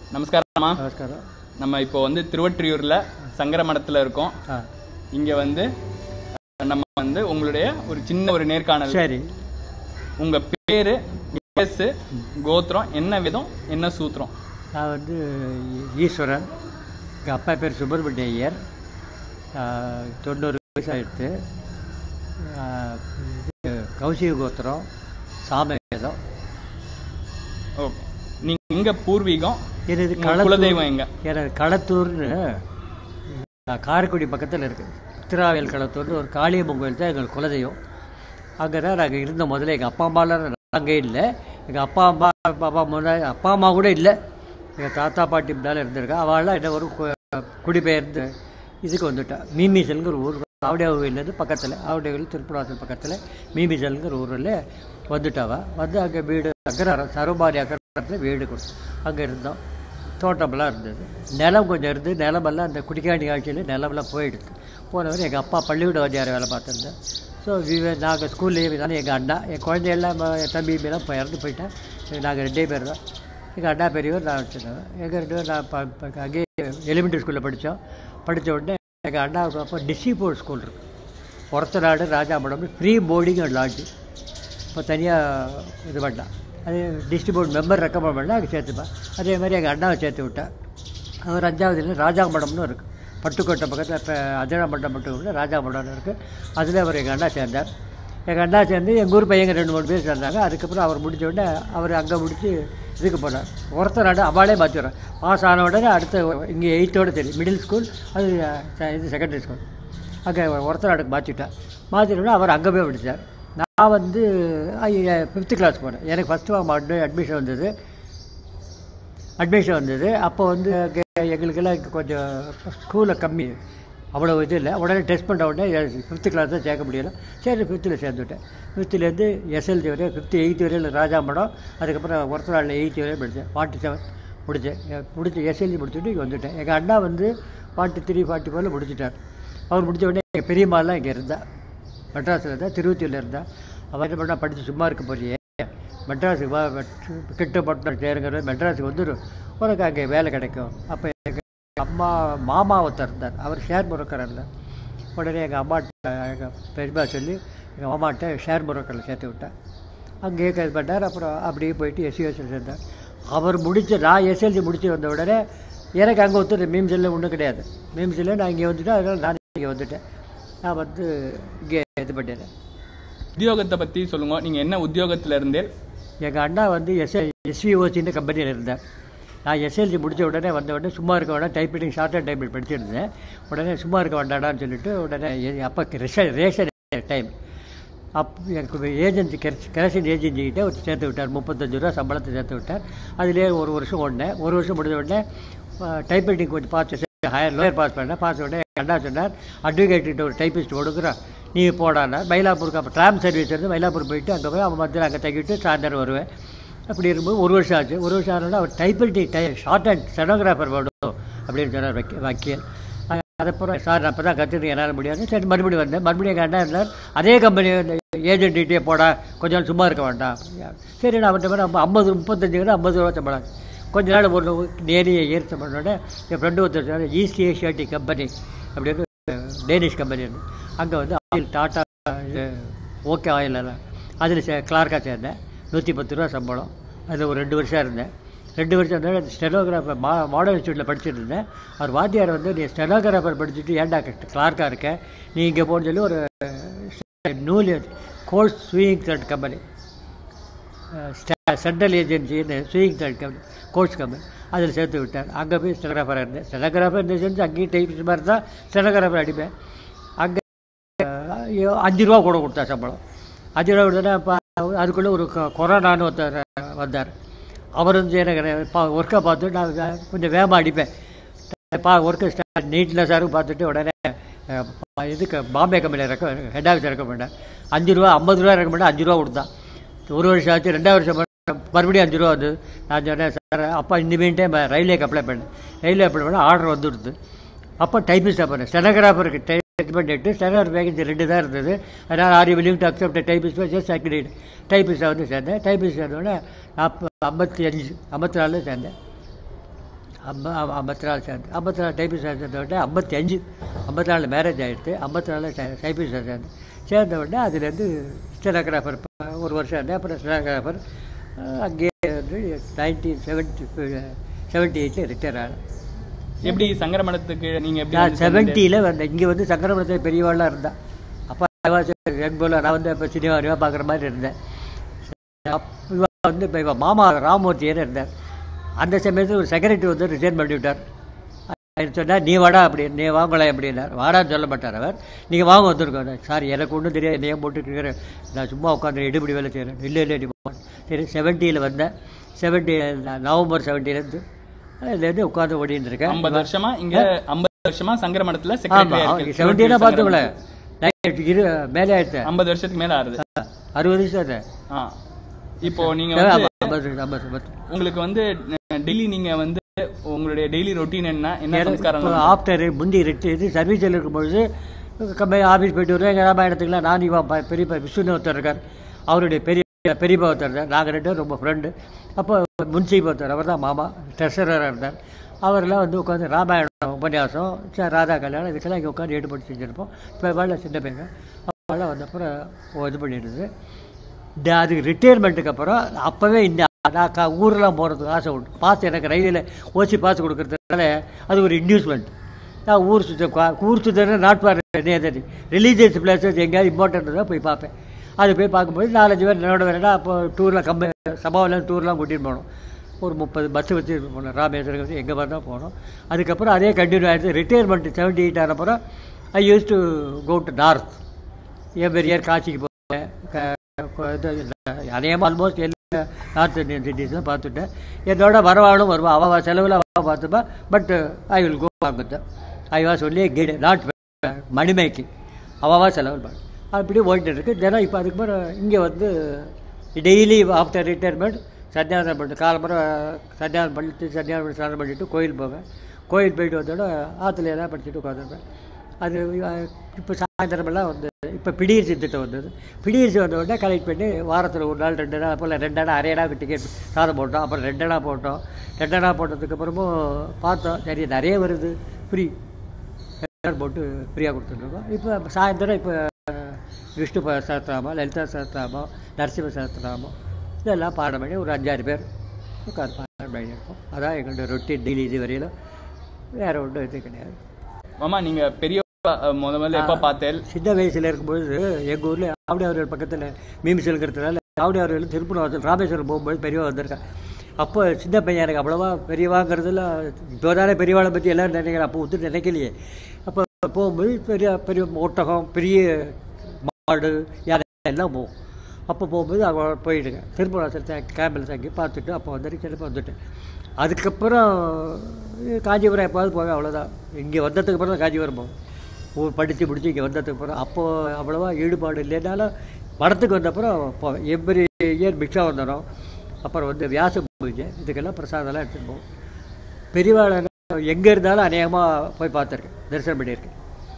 நமஸ்காரம்மா நமஸ்காரம் நம்ம இப்போ வந்து திருவொற்றியூர்ல சங்கர மடத்துல இருக்கோம் ஆ இங்க வந்து நம்ம வந்து உங்களுடைய ஒரு சின்ன ஒரு நேர்காணல் சரி உங்க பேரு வயசு கோத்திரம் என்ன விதம் என்ன சூத்திரம் நான் வந்து ஈஸ்வரன் எங்கள் அப்பா பேர் சுப்பிரமணிய ஐயர் ஆ, தொண்ணூறு வயசு ஆயிடுத்து ஆ, இது கௌசிக கோத்திரம் சாமவேதம் ஓகே நீங்க எங்க பூர்வீகம் எனது உங்க களத்தூர் குலதெய்வம் எங்க எனது களத்தூர்னு ஆ, காரைக்குடி பக்கத்தில் இருக்குது திருவாவேல் களத்தூர்னு ஒரு காளியம்மன் கோயில் தான் எங்கள் குலதெய்வம் அங்கே தான் நாங்கள் இருந்த முதல்ல எங்கள் அப்பா அம்மாலாம் அங்கே இல்லை எங்கள் அப்பா அம்மா அப்பா முன்னாடி அப்பா அம்மா கூட இல்லை எங்கள் தாத்தா பாட்டி முன்னால் இருந்திருக்கா அவள்லாம் என்ன ஒரு கு- குடிபெயர்ந்து இதுக்கு வந்துட்டா மீமிசல்ங்கிற ஊர் ஆவடியா கோயிலேருந்து பக்கத்தில் ஆவடியா கோயில் திருப்பணாசல் பக்கத்தில் மீமிசல்ங்கிற ஊரில் வந்துட்டாவ வந்து அங்கே வீடு அக்ரஹாரம் சரோபாரி அக்ரஹாரத்தில் வீடு கொடுத்து அங்கே இருந்தோம் தோட்டமெல்லாம் இருந்தது நிலம் கொஞ்சம் இருந்து நிலமெல்லாம் அந்த குடிக்காணி ஆட்சியில் நிலமெல்லாம் போயிடுது போனவர் எங்கள் அப்பா பள்ளிக்கூட வாத்தியார் வேலை பார்த்துருந்தேன் ஸோ நாங்கள் ஸ்கூல்லேயே தானே எங்கள் அண்ணா என் குழந்தையெல்லாம் ம- என் தம்பி எல்லாம் இப்போ இறந்து போயிட்டேன் நாங்கள் ரெண்டே பேர் தான் எங்கள் அண்ணா பெரியவர் நான் வச்சுருந்தேன் எங்கள் ரெண்டு பேர் நான் ப- ப- அங்கேயே எலிமெண்ட்ரி ஸ்கூலில் படித்தோம் படித்த உடனே எங்கள் அண்ணாவுக்கு அப்போ டிஸ்ட்ரிபோர்ட் ஸ்கூல் இருக்கு Orathanadu Rajamadam free boarding and lodging இப்போ தனியாக இது பண்ணான் அது டிஸ்ட்ரிபியூட் மெம்பர் ரெக்கமெண்ட் பண்ணால் அங்கே சேர்த்துப்பேன் அதே மாதிரி எங்கள் அண்ணாவை சேர்த்து விட்டேன் அவர் அஞ்சாவதுல ராஜாமடம்னு இருக்குது பட்டுக்கோட்டை பக்கத்தில் இப்போ அஜராமட்டம் மட்டும் இல்லை ராஜாமடம்னு இருக்குது அதில் அவர் எங்கள் அண்ணா சேர்ந்தார் எங்கள் அண்ணா சேர்ந்து எங்கள் ஊர் பையங்க ரெண்டு மூணு பேர் சேர்ந்தாங்க அதுக்கப்புறம் அவர் முடிஞ்ச உடனே அவர் அங்கே முடித்து இதுக்கு போனார் ஒருத்தர் நாடு அவளே மாற்றிடுறேன் பாஸ் ஆன உடனே அடுத்த இங்கே எயித்தோடு சரி மிடில் ஸ்கூல் அது அஹ், இது செகண்டரி ஸ்கூல் அங்கே ஒருத்தர் நாடுக்கு மாற்றிட்டேன் மாற்றிட்டோன்னா அவர் அங்கே போய் படித்தார் நான் வந்து ஃபிஃப்த்து கிளாஸ் போனேன் எனக்கு ஃபஸ்ட்டு வாங்க அட்மி அட்மிஷன் வந்தது அட்மிஷன் வந்தது அப்போ வந்து எங்க- எங்களுக்கெல்லாம் இங்க கொஞ்சம் ஸ்கூலில் கம்மி அவ்வளோ இது இல்லை உடனே டெஸ்ட் பண்ண உடனே ஃபிஃப்த்து கிளாஸ் தான் சேர்க்க முடியல சரி ஃபிஃப்த்தில் சேர்ந்துவிட்டேன் ஃபிஃப்த்துலேருந்து எஸ்எல்சி வரையும் ஃபிஃப்த்து எயித்து வரையும் ராஜாமடம் அதுக்கப்புறம் ஒருத்தர் நாளில் எயித்து வரையும் படித்தேன் ஃபார்ட்டி செவன் முடித்தேன் முடிச்சு எஸ்எல்சி முடிச்சுட்டு இங்கே வந்துட்டேன் எங்கள் அண்ணா வந்து ஃபார்ட்டி த்ரீ ஃபார்ட்டி ஃபோரில் முடிச்சிட்டார் அவர் முடிச்ச உடனே எங்கள் பெரியம்மாலாம் இங்கே இருந்தா மெட்ராஸில் இருந்தா திருவத்தியில் இருந்தா அவன் என்ன பண்ணா படித்து சும்மா இருக்க போறியே மெட்ராஸுக்கு வா மெட்- கிட்ட பட்டம் சேருங்கிற மெட்ராஸுக்கு வந்துடும் உனக்கு அங்கே வேலை கிடைக்கும் அப்போ எங்கள் அம்மா மாமா ஒருத்தர் இருந்தார் அவர் ஷேர் புரோக்கர் இருந்தார் உடனே எங்கள் அம்மாட்ட எங்கள் பெரியம்மா சொல்லி எங்கள் மாமாட்ட ஷேர் புரோக்கரில் சேர்த்து விட்டேன் அங்கேயே இது பண்ணார் அப்புறம் அப்படியே போயிட்டு எஸ்சிஎஸ்சில் சேர்ந்தார் அவர் முடிச்ச நான் எஸ்எல்சி முடிச்சு வந்த உடனே எனக்கு அங்கே ஒருத்தர் மீம்ஸில் ஒன்றும் கிடையாது மீம்ஸில் நான் இங்கே வந்துட்டேன் அதனால் நான் இங்கே வந்துட்டேன் நான் வந்து இங்கே இது பண்ணிட்டேன் உத்தியோகத்தை பத்தி சொல்லுங்க நீங்க என்ன உத்தியோகத்துல இருந்தே எங்கள் அண்ணா வந்து எஸ் எஸ்விஓசின்னு கம்பெனியில் இருந்தார் நான் எஸ்எல்சி முடிச்ச உடனே வந்த உடனே சும்மா இருக்க வேண்டாம் டைப்ரைட்டிங் ஷார்ட் அண்ட் டைப்பிங் படிச்சிருந்தேன் உடனே சும்மா இருக்க வேண்டாடான்னு சொல்லிட்டு உடனே எ- அப்போ ரேஷன் ரேஷன் டைம் அப் எனக்கு ஏஜென்சி கரெக்ஷன் ஏஜென்சிக்கிட்ட ஒரு சேர்த்து விட்டார் முப்பத்தஞ்சு ரூபா சம்பளத்தை சேர்த்து விட்டார் அதிலே ஒரு வருஷம் ஓடினேன் ஒரு வருஷம் முடிஞ்ச உடனே டைப்ரைட்டிங் கொஞ்சம் பார்த்து ஹையர் லோயர் பாஸ் பண்ணேன் பாஸ் உடனே எங்க அண்ணா சொன்னார் அட்வொகேட் ஒரு டைப்பிஸ்ட் கொடுக்குறான் நீ போடானார் மயிலாப்பூருக்கு அப்போ ட்ராம் சர்வீஸ் இருந்து மயிலாப்பூர் போயிட்டு அங்கே போய் அவன் மத்தியில் அங்கே தங்கிட்டு சாயந்தரம் வருவேன் அப்படி இருக்கும்போது ஒரு வருஷம் ஆச்சு ஒரு வருஷம் ஆனோட அவர் டைப்ரைட்டிங் டை ஷார்ட் அண்ட் ஸ்டெனோகிராஃபர் வேணும் அப்படின்னு சொன்னார் வக்கீ வக்கீல் அதுக்கப்புறம் சார் நான் அப்போ தான் கற்றுட்டு என்னால் முடியாது சரி மறுபடியும் வந்தேன் மறுபடியும் எங்கள் அண்ணா இருந்தார் அதே கம்பெனி ஏஜென்ட்டிகிட்டே போடா கொஞ்ச நாள் சும்மா இருக்க வேண்டாம் சரி நான் அவன்கிட்ட போய் நம்ம ஐம்பது முப்பத்தஞ்சு கிலோ ஐம்பது ரூபா சம்பளம் கொஞ்ச நாள் ஒரு நேரிய ஏற்ற பண்ணோட என் ஃப்ரெண்டு ஒருத்தர் சொன்னார் ஈஸ்ட் ஏஷியாட்டிக் கம்பெனி அப்படின்னு டேனிஷ் கம்பெனி அங்கே வந்து ஆயில் டாட்டா இது ஓகே ஆயில் எல்லாம் அதில் சே கிளார்க்காக சேர்ந்தேன் நூற்றி பத்து ரூபா சம்பளம் அதில் ஒரு ரெண்டு வருஷம் இருந்தேன் ரெண்டு வருஷம் இருந்தாலும் ஸ்டெனோகிராஃபர் மா மாடல் இன்ஸ்டியூட்டில் படிச்சுட்டு இருந்தேன் அவர் வாத்தியார் வந்து நீ ஸ்டெனோகிராஃபர் படிச்சுட்டு ஏன்டா கிளார்க்காக இருக்க நீ இங்கே போன்னு சொல்லி ஒரு நூல் Coats sewing thread company Central ஏஜென்சின்னு sewing thread company Coats company அதில் சேர்த்து விட்டார் அங்கே போய் ஸ்டெனோகிராஃபராக இருந்தேன் ஸ்டெனோகிராஃபர் இந்த செஞ்சு அங்கேயும் டைப்ஸ் மாதிரி தான் ஸ்டெனோகிராஃபர் அடிப்பேன் அங்கே ஐயோ, அஞ்சு ரூபா கூட கொடுத்தா சம்பளம் அஞ்சு ரூபா கொடுத்தா இப்போ அதுக்குள்ளே ஒரு கொ- கொரோனான்னு ஒருத்தர் வந்தார் அவர் வந்து எனக்கு பா ஒர்க்கை பார்த்து நான் வே- கொஞ்சம் வேகமாக அடிப்பேன் பா ஒர்க்கு நீட்னஸாக பார்த்துட்டு உடனே அஹ், ப- இதுக்கு பாம்பே கம்பெனியில் ரெக்க ஹெட் ஆஃபீஸ் ரெக்க பண்ணேன் அஞ்சு ரூபா ஐம்பது ரூபா ரெக்க பண்ணேன் அஞ்சு ரூபா கொடுத்தான் ஒரு வருஷம் ஆச்சு ரெண்டாவது வருஷம் பண்ணேன், மறுபடியும் அஞ்சு ரூபா வந்து நான் சொன்னேன் சார் அப்பா இந்த மீன் டைம் ரயில்வேக்கு அப்ளை பண்ணேன் ரயில்வே அப்ளை பண்ண ஆர்டர் வந்துடுது அப்போ டைப்பிஸ்டாக பண்ணேன் ஸ்டெனோகிராஃபருக்கு டைப் பண்ணிட்டு ஸ்டெனோகிராஃபர் வேகன்சி ரெண்டு தான் இருந்தது அதனால் are you willing to accept typist just accredit டைப்பிஸ்டாக வந்து சேர்ந்தேன் டைப்பிஸ்ட் சேர்ந்தோடனே நாற்பது ஐம்பத்தி அஞ்சு ஐம்பத்தி நாலில் சேர்ந்தேன் ஐம்ப ஐம்பத்தி நாலு சேர்ந்து ஐம்பத்தி நாலு டைப்பிங் சேர்ந்த உடனே ஐம்பத்தி அஞ்சு ஐம்பத்தி நாலு மேரேஜ் ஆகிடுது ஐம்பத்தி நாலு டைப்பிங் சேர்ந்து சேர்ந்த உடனே அதுலேருந்து ஸ்டெனோகிராஃபர் ஒரு வருஷம் இருந்தேன் அப்புறம் ஸ்டெனோகிராஃபர் அங்கேயே வந்து நைன்டீன் செவன்ட்டி செவன்ட்டி எயிட்டில் ரிட்டையர் ஆனேன் எப்படி சங்கரமடத்துக்கு நீங்க எப்படி நான் வந்து சேர்ந்தீங்க? செவன்ட்டியில் வந்தேன் இங்கே வந்து சங்கரபுரத்தில் பெரியவாளாக இருந்தேன் அப்போ யங் போல நான் வந்து இப்போ சினிமா வரைவா பார்க்குற மாதிரி இருந்தேன் அப்ப இவ வந்து இப்போ இவன் மாமா ராமமூர்த்தியர் இருந்தார் அந்த சமயத்தில் ஒரு செக்ரட்டரி வந்து ரிசைன் பண்ணி விட்டார் அவர் சொன்னார் நீ வாடா அப்படி நீ வாங்கலை அப்படின்னார் வாடான்னு சொல்ல மாட்டார் அவர் நீங்கள் வாங்க வந்திருக்கோம் சார் எனக்கு ஒன்றும் தெரியாது என்னையே போட்டுட்டு நான் சும்மா உட்காந்து எடுபடி வேலை செய்கிறேன் இல்லை இல்லை நீ வா. சரி செவன்ட்டியில் வந்தேன் செவன்ட்டி நவம்பர் செவன்ட்டிலேருந்து அதுலேருந்து உட்காந்து ஓடிட்டு இருக்கேன் ஐம்பது வருஷமா இங்க ஐம்பது வருஷமா சங்கரமடத்துல ஆமா செக்ரட்டரியா செவன்டீனா பார்த்துங்களேன் இரு மேலே ஆயிடுச்சு ஐம்பது வருஷத்துக்கு மேல ஆறுது அறுபது வருஷம் அது ஆ இப்போ நீங்க வந்து ஆமா, ஐம்பது ஐம்பது ஐம்பது உங்களுக்கு வந்து டெய்லி நீங்க வந்து உங்களுடைய டெய்லி ரொட்டீன் என்ன என்ன சம்ஸ்காரம் இப்போ ஆஃப்டர் முந்தி ரெட்டு இது சர்வீஸில் இருக்கும்பொழுது கம்பெனி ஆஃபீஸ் போயிட்டு வருவேன் எங்கள் ராமாயணத்துக்குலாம் நான் இவன் ப- பெரியப்பா விஷ்ணுன்னு ஒருத்தர் இருக்கார் அவருடைய பெரிய பெரியப்பா ஒருத்தர் இருந்தார் நாங்கள் ரெண்டு பேரும் ரொம்ப ஃப்ரெண்டு அப்போ முன்சீப் ஒருத்தர் அவர் தான் மாமா ட்ரெஷரராக இருந்தார் அவரெல்லாம் வந்து உட்காந்து ராமாயணம் உபன்யாசம் ச- ராதா கல்யாணம் இதுக்கெல்லாம் இங்கே உட்காந்து ஈடுபட்டு செஞ்சுருப்போம் இப்போ வேலை சின்ன பையங்க அவெல்லாம் வந்தப்புறம் ஓ, இது பண்ணிடுது இந்த அதுக்கு ரிட்டையர்மெண்ட்டுக்கு அப்புறம் அப்போவே இந்த நான் க ஊரெலாம் போகிறதுக்கு ஆசை உண்டு பாஸ் எனக்கு ரயிலில் ஓசி பாஸ் கொடுக்கறதுனால அது ஒரு இன்டியூஸ்மெண்ட் நான் ஊர் சுத்த ஊர் சுத்தன நாட் பார் நேதரி ரிலீஜியஸ் பிளேசஸ் எங்கேயாவது இம்பார்ட்டன்ட் தான் போய் பார்ப்பேன் அது போய் பார்க்கும்போது நாலஞ்சு பேர் என்னோட வேணா அப்போ டூரில் கம்ப சபாவில் டூர்லாம் கூட்டிகிட்டு போனோம் ஒரு முப்பது பஸ் வச்சு போனோம் ராமேஸ்வரம் வச்சு எங்கே பார்த்தா போனோம் அதுக்கப்புறம் அதே கண்டினியூ ஆகிடுச்சு ரிட்டையர்மெண்ட் செவன்ட்டி எயிட் ஆன அப்புறம் I use to go to north every year காசிக்கு போவேன் க- க- இது அநேகமாக ஆல்மோஸ்ட் எல்லா நார்த் இந்தியன் சிட்டிஸும் பார்த்துட்டேன் என்னோட வரவாளும் வருவா அவள் செலவில் அவள் பார்த்துப்பா பட் ஐ வில் கோ வாங்குத்த I was only guide not மணிமேக்கி அவவா செலவு பண்ண அப்படி ஓடிட்டு இருக்கு தினம் இப்போ அதுக்கு பிறகு இங்கே வந்து டெய்லி ஆஃப்டர் ரிட்டையர்மெண்ட் சன்னியாசம் பண்ணிட்டு காலம்பரம் சன்னியாசம் பண்ணிட்டு சன்னியாசம் பண்ணி ஸ்நானம் பண்ணிட்டு கோயில் போவேன் கோயில் போயிட்டு வந்தோட ஆற்றுல எல்லாம் படிச்சுட்டு உட்காந்துருப்பேன் அது இப்போ சாயந்தரமெல்லாம் வந்து இப்போ பிடியரிசி திட்டம் வந்தது பிடியரிசி வந்த உடனே கலெக்ட் பண்ணி வாரத்தில் ஒரு நாள் ரெண்டு நாள் போல் ரெண்டு அணா அரை அணாவுக்கு டிக்கெட் சாதம் போட்டோம் அப்புறம் ரெண்டு அணா போட்டோம் ரெண்டு அணா போட்டதுக்கு அப்புறமும் பார்த்தோம் சரி நிறைய வருது ஃப்ரீ எல்லாரும் போட்டு ஃப்ரீயாக கொடுத்துட்ருக்கோம் இப்போ சாயந்தரம் இப்போ விஷ்ணு ப- சஹஸ்ரநாமம் லலிதா சஹஸ்ரநாமம் நரசிம்ம சஹஸ்ரநாமம் இதெல்லாம் பாடம் பண்ணி ஒரு அஞ்சாறு பேர் உட்காந்து பாடம் பண்ணியிருக்கோம் அதான் எங்களுடைய ரொட்டீன் டெய்லி இது வரையிலும் வேறு ஒன்றும் இது கிடையாது மாமா நீங்க பெரிய முத முதல்ல எப்ப பார்த்தேன் சின்ன வயசில் இருக்கும்பொழுது எங்கள் ஊரில் ஆவடியார்கள் பக்கத்தில் மீமிசலுங்கிறதுனால ஆவடியார்கள் திருப்பணம் ராமேஸ்வரம் போகும்போது பெரியவா வந்திருக்கேன் அப்போ சின்ன பையன் எனக்கு அவ்வளோவா பெரியவாங்கிறதுல இப்போ தானே பெரியவாளை பற்றி எல்லோரும் நினைக்கிறேன் அப்போ ஒத்து நினைக்கலையே அப்போ போகும்போது பெரிய பெரிய ஒட்டகம் பெரிய மாடு யானை எல்லாம் போகும் அப்போ போகும்போது அவங்க போயிடுங்க திருப்பணம் கேம்பில் தங்கி பார்த்துட்டு அப்போ வந்துட்டு திருப்பி வந்துட்டேன் அதுக்கப்புறம் காஞ்சிபுரம் எப்பாவது போவேன் அவ்வளோதான் இங்கே வந்ததுக்கு அப்புறம் தான் காஞ்சிபுரம் போவேன் ஊர் படித்து முடிச்சு இங்கே வந்ததுக்கு அப்புறம் அப்போது அவ்வளோவா ஈடுபாடு இல்லைனாலும் படத்துக்கு வந்தப்புறம் போவேன் எவ்ரி இயர் பிக்ஷா வந்தோம் அப்புறம் வந்து வியாச பூஜை இதுக்கெல்லாம் பிரசாதம்லாம் எடுத்துகிட்டு போவோம் பெரியவாளை எங்கே இருந்தாலும் அநேகமாக போய் பார்த்துருக்கேன் தரிசனம் பண்ணியிருக்கேன்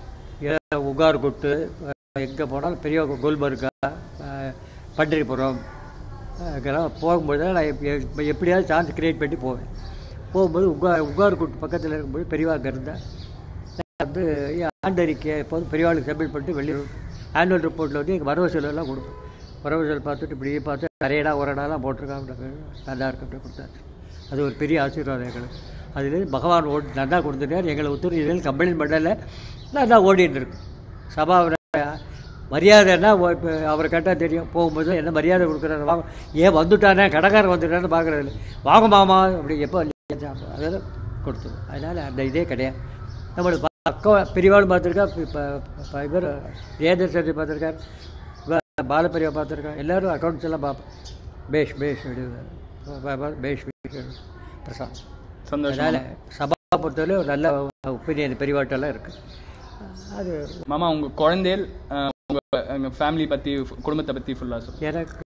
ஏ- உகார் கொட்டு எங்கே போனாலும் பெரிய குல்பர்கா அஹ், பண்டிரிபுரம் அங்கெல்லாம் போகும்போது நான் எப்- எப்- எப்படியாவது சான்ஸ் கிரியேட் பண்ணி போவேன் போகும்போது உகா உகார் கொட்டு பக்கத்தில் இருக்கும்போது பெரியவா அங்கே இருந்தேன் நான் வந்து என் ஆண்டறிக்கை எப்போதும் பெரியவாளுக்கு சப்மிட் பண்ணிட்டு வெளியே ஆனுவல் ரிப்போர்ட்டில் வந்து எங்கள் வரவு செலவெல்லாம் கொடுப்போம் வரவு செலவு பார்த்துட்டு இப்படி பார்த்து நிறையடா ஒரு நாளாக போட்டிருக்காங்க நல்லா இருக்கு அப்படி கொடுத்தாச்சு அது ஒரு பெரிய ஆசீர்வாதம் எங்களுக்கு அதுலேருந்து பகவான் ஓடி நல்லா கொடுத்துட்டார் எங்களை ஒத்துரு இதில் கம்பெனி பண்ணல நல்லா ஓடிட்டு இருக்கு சபாவில் மரியாதைன்னா இப்போ அவரை கேட்டால் தெரியும் போகும்போது என்ன மரியாதை கொடுக்குறாரு வாங்க ஏன் வந்துட்டானே கடைக்காரன் வந்துட்டான்னு பார்க்குறது இல்லை வாங்க மாமா அப்படி எப்போ அதெல்லாம் கொடுத்தோம் அதனால் அந்த இதே கிடையாது நம்மளுக்கு பக்கம் பெரியவாள் பார்த்துருக்கா இப்போ இவர் ஏதர் சரி பார்த்துருக்கார் இவ- பாலபெரியவா பார்த்துருக்கா எல்லோரும் அக்கௌண்ட்ஸ் எல்லாம் பார்ப்போம் பேஷ் பேஷ் அப்படி பேஷ் பேஷ் பிரசாத் சந்தோஷம் அதனால் சபா பொறுத்தவரை ஒரு நல்ல ஒப்பீனியன் பெரியவாட்டெல்லாம் இருக்குது அது மாமா உங்க குழந்தைகள் அஹ், உங்க உங்க ஃபேமிலி பத்தி குடும்பத்தை பத்தி ஃபுல்லா சொல்லுங்க எனக்கு